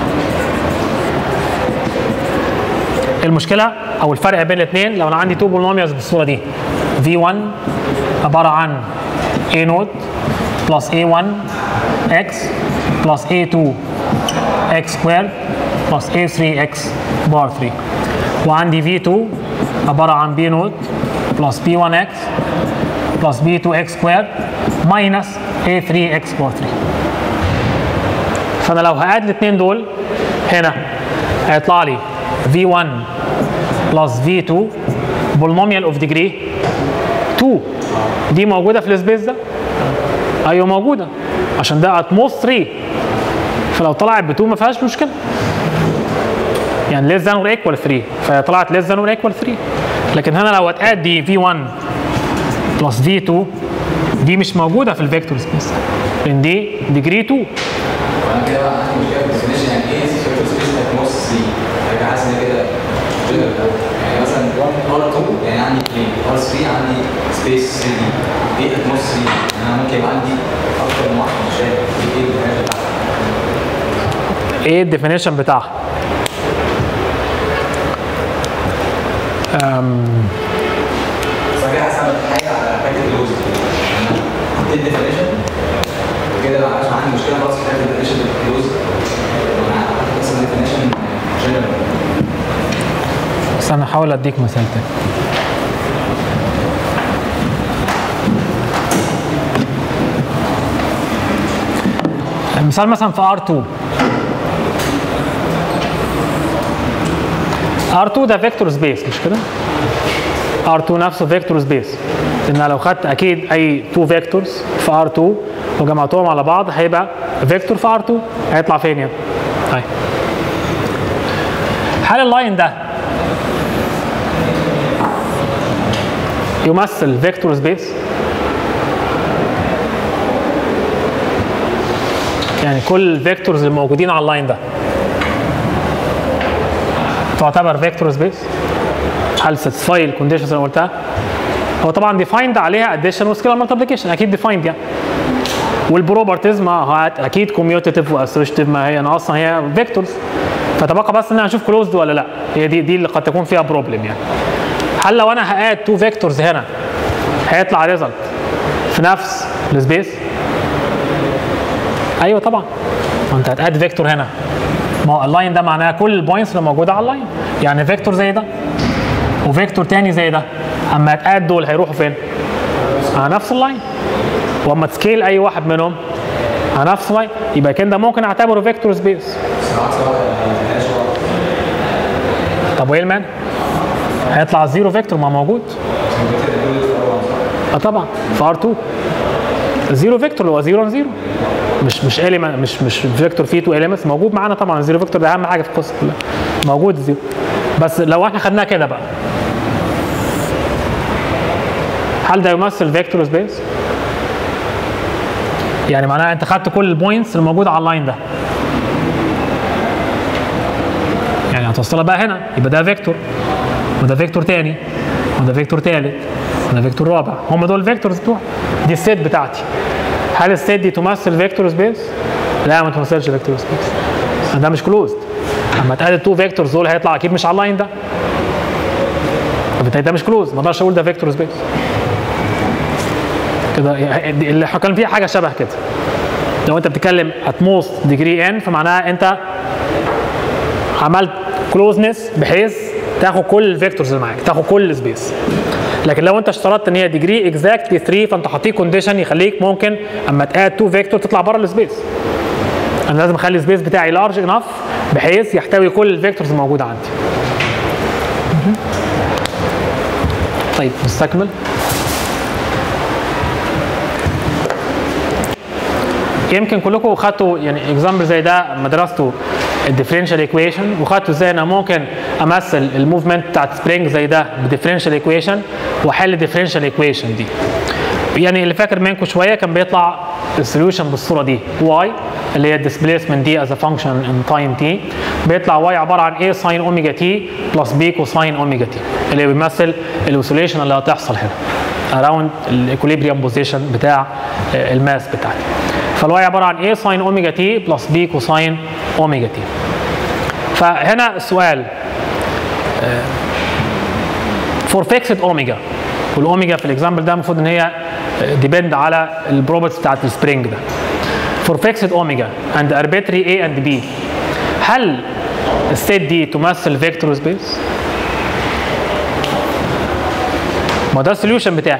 المشكله او الفرق بين الاثنين لو انا عندي تو بولنوميالز بالصوره دي v1 عباره عن a نوت بلس a1 x بلس a2 x سكوير بلس a3 x بار 3 وعندي v2 عباره عن b نوت بلس b1x بلس b2x سكوير ماينس a3x بار 3 فانا لو هقعد الاثنين دول هنا هيطلع لي v1 بلس v2 بولنوميال اوف ديجري 2 دي موجوده في السبيس ده ايوه موجوده عشان ده اتموست 3 فلو طلعت ب 2 ما فيهاش مشكله يعني ليس ذان اور ايكوال 3 فهي طلعت ليس ذان اور ايكوال 3 لكن هنا لو هتقعد دي v1 بلس v2 دي مش موجوده في الفيكتور سبيس لان دي ديجري 2 وانا كده بقى عندي مشكله في الديفينيشن يعني ايه فيكتور سبيس ات موست 3 هيبقى حاسس ان كده جنرال يعني مثلا ار 2 يعني عندي 2 ار 3 عندي سبيس 3 دي ايه ات موست 3 يعني انا ممكن يبقى عندي اكتر من واحد مش فاهم دي ايه الحاجات بتاعتها ايه الديفينيشن بتاعها أم، بس انا كده حاسس انا بتحايل على حته اللوز دي يعني انا حطيت ديفينيشن وكده بقى عشان عندي مشكله خلاص في حته الديفينيشن اللوز وانا حاطط مثلا ديفينيشن جنرال بس انا هحاول اديك مثال تاني مثال مثلا في R2 R2 ده فيكتور سبيس مش كده؟ R2 نفسه فيكتور سبيس لان لو خدت اكيد اي 2 فيكتورز في R2 وجمعتهم على بعض هيبقى فيكتور في R2 هيطلع فين يعني؟ طيب هل اللاين ده يمثل فيكتور سبيس يعني كل الفيكتورز الموجودين على اللاين ده تعتبر فيكتور سبيس هل ساتسفاي الكونديشنز اللي أنا قلتها هو طبعا ديفايند عليها اديشن وسكيلر مالتيبليكيشن اكيد ديفايند يعني والبروبرتيز ما هو اكيد كوميوتيتيف واسوشيتيف ما هي انا اصلا هي فيكتورز فتبقى بس ان انا اشوف كلوزد ولا لا هي دي دي اللي قد تكون فيها بروبلم يعني هل لو انا هاد تو فيكتورز هنا هيطلع ريزلت في نفس السبيس ايوه طبعا ما انت هتاد فيكتور هنا ما هو اللاين ده معناها كل البوينتس اللي موجوده على اللاين يعني فيكتور زي ده وفيكتور تاني زي ده اما هتاد دول هيروحوا فين؟ على نفس اللاين واما تسكيل اي واحد منهم على نفس اللاين يبقى كده ممكن اعتبره فيكتور سبيس بس العكس بقى يعني ملهاش علاقة. طب وايه المانع؟ هيطلع زيرو فيكتور ما موجود كده دول في الأول صح؟ اه طبعا في ار 2 زيرو فيكتور اللي هو زيرو زيرو مش مش element مش مش فيكتور فيه تو elements موجود معانا طبعا الزيرو فيكتور ده اهم حاجه في القصه كلها موجود زيرو بس لو احنا خدناها كده بقى هل ده يمثل فيكتور سبيس؟ يعني معناها انت خدت كل البوينتس اللي موجوده على اللاين ده يعني هتوصلها بقى هنا يبقى ده فيكتور وده فيكتور تاني وده فيكتور تالت وده فيكتور رابع هم دول الفيكتورز بتوع دي السيت بتاعتي هل السيت دي تمثل فيكتور سبيس؟ لا ما تمثلش فيكتور سبيس ده مش كلوزد اما تقعد التو فيكتورز دول هيطلع اكيد مش على اللاين ده فبالتالي ده مش كلوز ما اقدرش اقول ده فيكتور سبيس كده اللي احنا كان فيها حاجه شبه كده لو انت بتتكلم ات موست ديجري ان فمعناها انت عملت كلوزنس بحيث تاخد كل الفيكتورز اللي معاك تاخد كل السبيس لكن لو انت اشترطت ان هي ديجري اكزاكتلي 3 فانت حاطيه كونديشن يخليك ممكن اما تاد 2 فيكتور تطلع بره السبيس انا لازم اخلي السبيس بتاعي لارج انف بحيث يحتوي كل الفيكتورز الموجوده عندي مهم. طيب نستكمل يمكن كلكم خدتوا يعني اكزامبل زي ده لما درستوا الديفرنشال ايكويشن وخدتوا ازاي انا ممكن امثل الموفمنت بتاعت سبرينج زي ده بديفرنشال ايكويشن واحل الديفرنشال ايكويشن دي يعني اللي فاكر منكم شويه كان بيطلع السوليوشن بالصوره دي y اللي هي الديسبيسمنت دي از ا فانكشن ان تايم t بيطلع y عباره عن a ساين اوميجا تي بلس b كوساين اوميجا تي اللي بيمثل الاوسيليشن اللي هتحصل هنا اراوند الايكوليبريم بوزيشن بتاع آه، الماس بتاعتي فالواي عباره عن a ساين اوميجا تي بلس b كوساين اوميجا تي فهنا السؤال فور فيكسد اوميجا والاوميجا في الاكزامبل ده المفروض ان هي ديبند على البروبرتيز بتاعت السبرينج ده فور فيكسد اوميجا اند arbitrary a and b هل الستيت دي تمثل فيكتور سبيس؟ ما ده السوليوشن بتاعي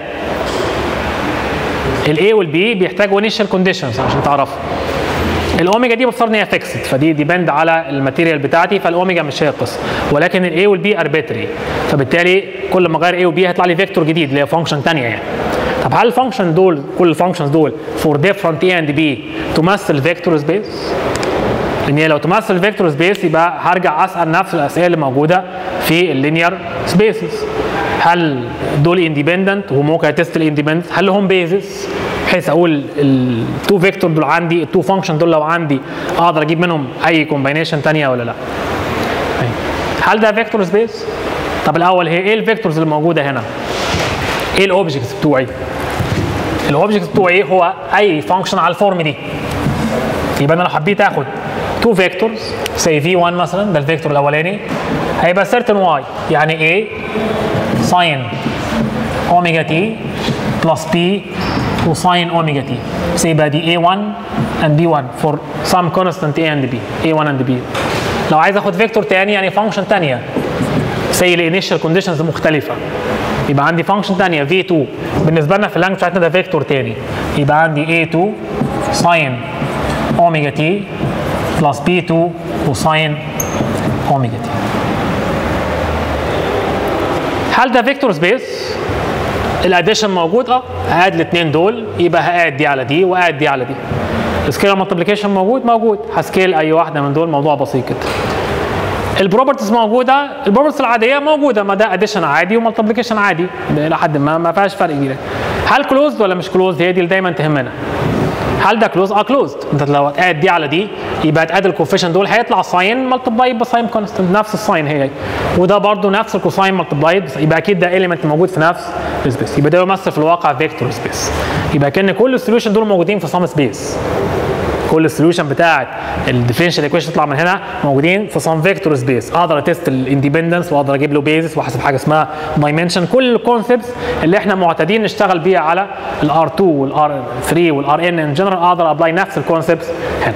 الاي والبي بيحتاجوا انيشال كونديشنز عشان تعرفوا الاوميجا دي بفترض ان هي فيكسد فدي ديبند على الماتيريال بتاعتي فالاوميجا مش هي القصه ولكن الاي والبي اربيتري فبالتالي كل ما اغير اي وبي هيطلع لي فيكتور جديد اللي هي فانكشن ثانيه يعني طب هل الفانكشن دول كل الفانكشنز دول فور ديفرنت اي اند بي تمثل فيكتور سبيس؟ لان هي لو تمثل فيكتور سبيس يبقى هرجع اسال نفس الاسئله اللي موجوده في اللينير سبيسز هل دول اندبندنت وممكن اتست الاندبندنت هل لهم بيزس بحيث اقول التو فيكتور دول عندي التو فانكشن دول لو عندي اقدر اجيب منهم اي كومباينيشن ثانيه ولا لا طيب. هل ده فيكتور سبيس طب الاول هي ايه الفيكتورز اللي موجوده هنا ايه الاوبجكتس بتوعي الاوبجكت بتوعي هو اي فانكشن على الفورم دي يبقى انا لو حبيت اخد تو فيكتورز زي في 1 مثلا ده الفيكتور الاولاني هيبقى certain y يعني a ساين اوميجا تي بلس b وساين اوميجا تي سيبقى دي a1 and b1 for some constant a and b a1 and b لو عايز اخد فيكتور تاني يعني فانكشن تانيه زي الانيشال كونديشنز مختلفه يبقى عندي فانكشن ثانيه v2 بالنسبه لنا في اللانجوج بتاعتنا ده فيكتور تاني يبقى عندي a2 ساين اوميجا تي بلس b2 وساين اوميجا تي هل ده فيكتور سبيس؟ الاديشن موجود اه هاد الاثنين دول يبقى هاد دي على دي واد دي على دي السكيلر مالتيبليكيشن موجود موجود هسكيل اي واحده من دول موضوع بسيط كده البروبرتيز موجوده البروبرتيز العاديه موجوده ما ده اديشن عادي ومالتيبليكيشن عادي الى حد ما ما فيهاش فرق كبير هل كلوزد ولا مش كلوزد هي دي اللي دايما تهمنا هل ده كلوز اه كلوزد انت لو هتقاد دي على دي يبقى هتقاد الكوفيشن دول هيطلع ساين ملتبلاي بساين كونستنت نفس الساين هي وده برضو نفس الكوساين ملتبلايد يبقى اكيد ده اليمنت موجود في نفس السبيس يبقى ده يمثل في الواقع فيكتور سبيس يبقى كان كل السوليوشن دول موجودين في سام سبيس كل السوليوشن بتاعت الديفرنشال ايكويشن تطلع من هنا موجودين في سام فيكتور سبيس اقدر اتست الاندبندنس واقدر اجيب له بيزس واحسب حاجه اسمها دايمنشن كل الكونسبتس اللي احنا معتادين نشتغل بيها على الار 2 والار 3 والار ان ان جنرال اقدر ابلاي نفس الكونسبتس هنا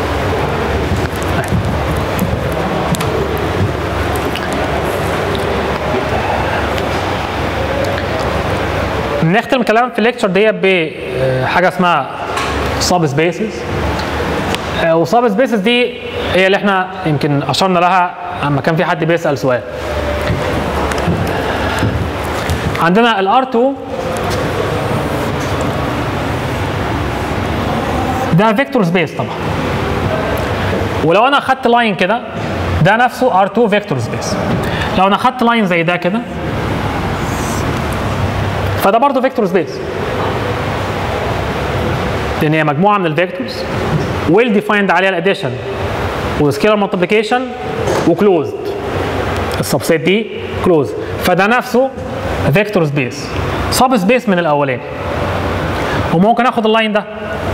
نختم كلام في الليكتشر دي بحاجه اسمها سب سبيسز وسب سبيسز دي هي اللي احنا يمكن اشرنا لها اما كان في حد بيسال سؤال عندنا الار 2 ده فيكتور سبيس طبعا ولو انا اخدت لاين كده ده نفسه ار2 فيكتور سبيس لو انا اخدت لاين زي ده كده فده برضه فيكتور سبيس لان هي مجموعه من الفيكتورز ويل ديفايند عليها الاديشن وسكيلر مالتيبليكيشن وكلوزد السبسيت دي كلوز فده نفسه فيكتور سبيس سب سبيس من الاولاني وممكن اخد اللاين ده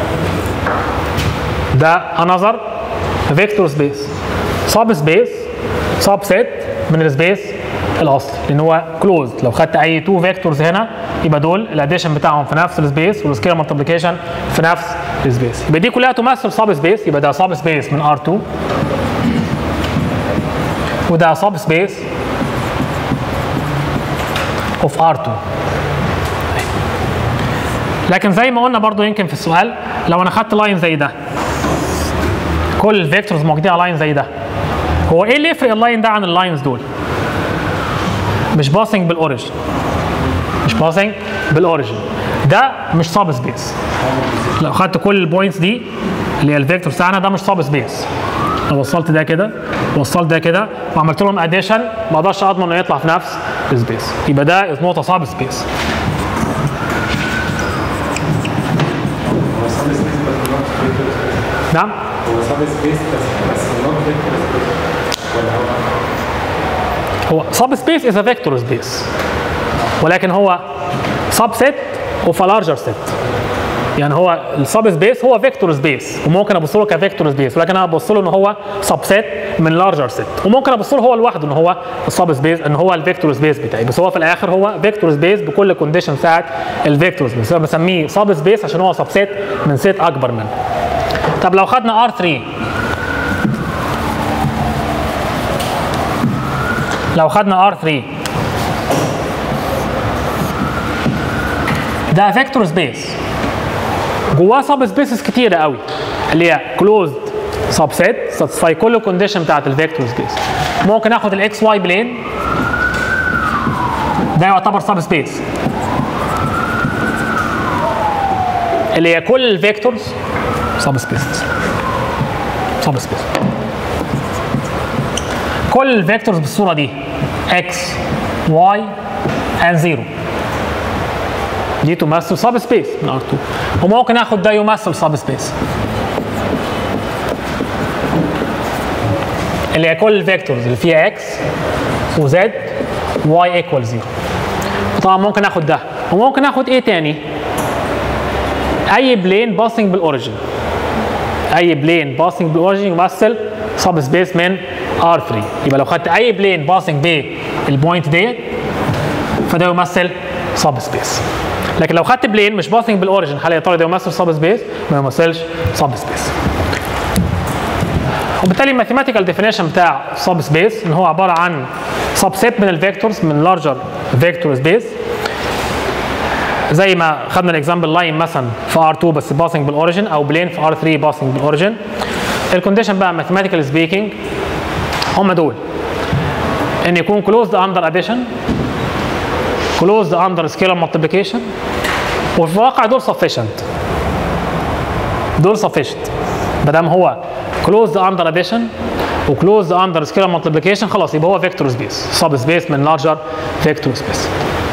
ده انذر فيكتور سبيس سب سبيس سب سيت من السبيس الاصلي لان هو كلوز لو خدت اي تو فيكتورز هنا يبقى دول الاديشن بتاعهم في نفس السبيس والسكيلر مالتيبليكيشن في نفس السبيس يبقى دي كلها تمثل سب سبيس يبقى ده سب سبيس من ار2 وده سب سبيس اوف ار2 لكن زي ما قلنا برضو يمكن في السؤال لو انا خدت لاين زي ده كل الفيكتورز موجودين على لاين زي ده هو ايه اللي يفرق اللاين ده عن اللاينز دول مش باسنج بالاوريجن مش باسنج بالاوريجن ده مش سب سبيس لو خدت كل البوينتس دي اللي هي الفيكتور بتاعنا ده مش سب سبيس لو وصلت ده كده وصلت ده كده وعملت لهم اديشن ما اقدرش اضمن انه يطلع في نفس السبيس يبقى ده از نوت سب سبيس هو سب سبيس بس نوت فيكتور نعم هو سب سبيس بس بس نوت فيكتور ولا هو هو سب سبيس از ا فيكتور سبيس ولكن هو سب سيت اوف ا لارجر سيت يعني هو السب سبيس هو فيكتور سبيس وممكن ابص له كفيكتور سبيس ولكن انا ابص له ان هو سب سيت من لارجر سيت وممكن ابص له هو لوحده ان هو السب سبيس ان هو الفيكتور سبيس بتاعي بس هو في الاخر هو فيكتور سبيس بكل كونديشن بتاعت الفيكتور سبيس انا بسميه سب سبيس عشان هو سب سيت من سيت اكبر منه طب لو خدنا ار3 لو خدنا R3 ده فيكتور سبيس جواه سب سبيسز كتيره قوي اللي هي كلوزد سب سيت ساتسفاي كل الكونديشن بتاعت الفيكتور سبيس ممكن اخد الاكس واي بلين ده يعتبر سب سبيس اللي هي كل الفيكتورز سب سبيسز سب سبيس كل الفيكتورز بالصوره دي x y and 0 دي تمثل سب سبيس من ار 2 وممكن اخد ده يمثل سب سبيس اللي هي كل الفيكتورز اللي فيها اكس وزد واي ايكوال 0 طبعا ممكن اخد ده وممكن اخد ايه تاني اي بلين باسنج بالاوريجن اي بلين باسنج بالاوريجن يمثل سب سبيس من ار 3 يبقى لو خدت اي بلين باسنج بالبوينت ديت فده يمثل سب سبيس لكن لو خدت بلين مش باسنج بالاوريجن هل يا ترى ده يمثل سب سبيس ما يمثلش سب سبيس وبالتالي الماثيماتيكال ديفينيشن بتاع سب سبيس ان هو عباره عن سب سيت من الفيكتورز من لارجر فيكتور سبيس زي ما خدنا الاكزامبل لاين مثلا في ار2 بس باسنج بالاوريجن او بلين في ار3 باسنج بالاوريجن الكونديشن بقى ماثيماتيكال سبيكينج هم دول ان يكون كلوزد اندر اديشن كلوزد اندر سكيلر مالتيبيكيشن وفي الواقع دول سفيشنت دول سفيشنت ما دام هو كلوزد اندر اديشن وكلوزد اندر سكيلر مالتيبيكيشن خلاص يبقى هو فيكتور سبيس سب سبيس من لارجر فيكتور سبيس